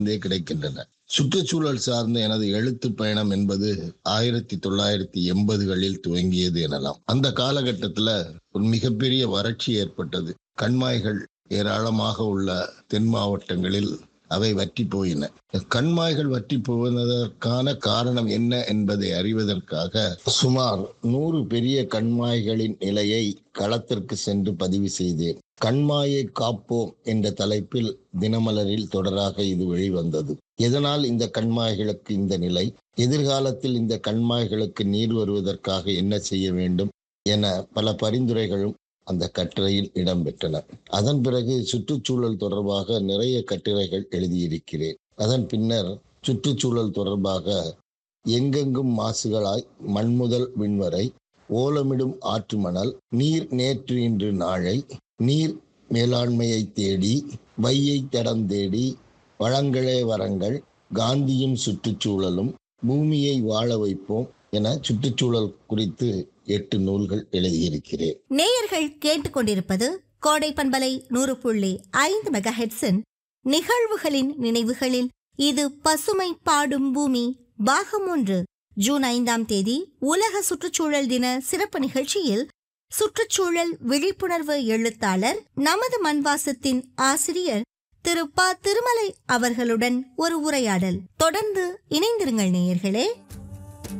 இருந்தே கிடைக்கின்றன சுற்றுச்சூழல் சார்ந்த எனது எழுத்து பயணம் என்பது ஆயிரத்தி தொள்ளாயிரத்தி எண்பதுகளில் துவங்கியது எனலாம் அந்த காலகட்டத்துல ஒரு மிகப்பெரிய வறட்சி ஏற்பட்டது கண்மாய்கள் ஏராளமாக உள்ள தென் மாவட்டங்களில் அவை வற்றி போயின கண்மாய்கள் வற்றி போவதற்கான காரணம் என்ன என்பதை அறிவதற்காக சுமார் நூறு பெரிய கண்மாய்களின் நிலையை களத்திற்கு சென்று பதிவு செய்தேன் கண்மாயை காப்போம் என்ற தலைப்பில் தினமலரில் தொடராக இது வெளிவந்தது எதனால் இந்த கண்மாய்களுக்கு இந்த நிலை எதிர்காலத்தில் இந்த கண்மாய்களுக்கு நீர் வருவதற்காக என்ன செய்ய வேண்டும் என பல பரிந்துரைகளும் அந்த கட்டுரையில் இடம்பெற்றன அதன் பிறகு சுற்றுச்சூழல் தொடர்பாக நிறைய கட்டுரைகள் எழுதியிருக்கிறேன் அதன் பின்னர் சுற்றுச்சூழல் தொடர்பாக எங்கெங்கும் மாசுகளாய் மண்முதல் விண்வரை ஓலமிடும் ஆற்று மணல் நீர் நேற்று இன்று நாளை நீர் மேலாண்மையை தேடி வையை தடம் தேடி வளங்களே வரங்கள் காந்தியும் சுற்றுச்சூழலும் பூமியை வாழ வைப்போம் என சுற்றுச்சூழல் குறித்து எட்டு நூல்கள் எழுதியிருக்கிறேன் நேயர்கள் கேட்டுக்கொண்டிருப்பது கோடை பண்பலை நூறு புள்ளி ஐந்து மெகாஹெட்ஸின் நிகழ்வுகளின் நினைவுகளில் இது பசுமை பாடும் பூமி பாகம் ஒன்று ஜூன் ஐந்தாம் தேதி உலக சுற்றுச்சூழல் தின சிறப்பு நிகழ்ச்சியில் சுற்றுச்சூழல் விழிப்புணர்வு எழுத்தாளர் நமது மண்வாசத்தின் ஆசிரியர் திரு ப திருமலை அவர்களுடன் ஒரு உரையாடல் தொடர்ந்து இணைந்திருங்கள் நேயர்களே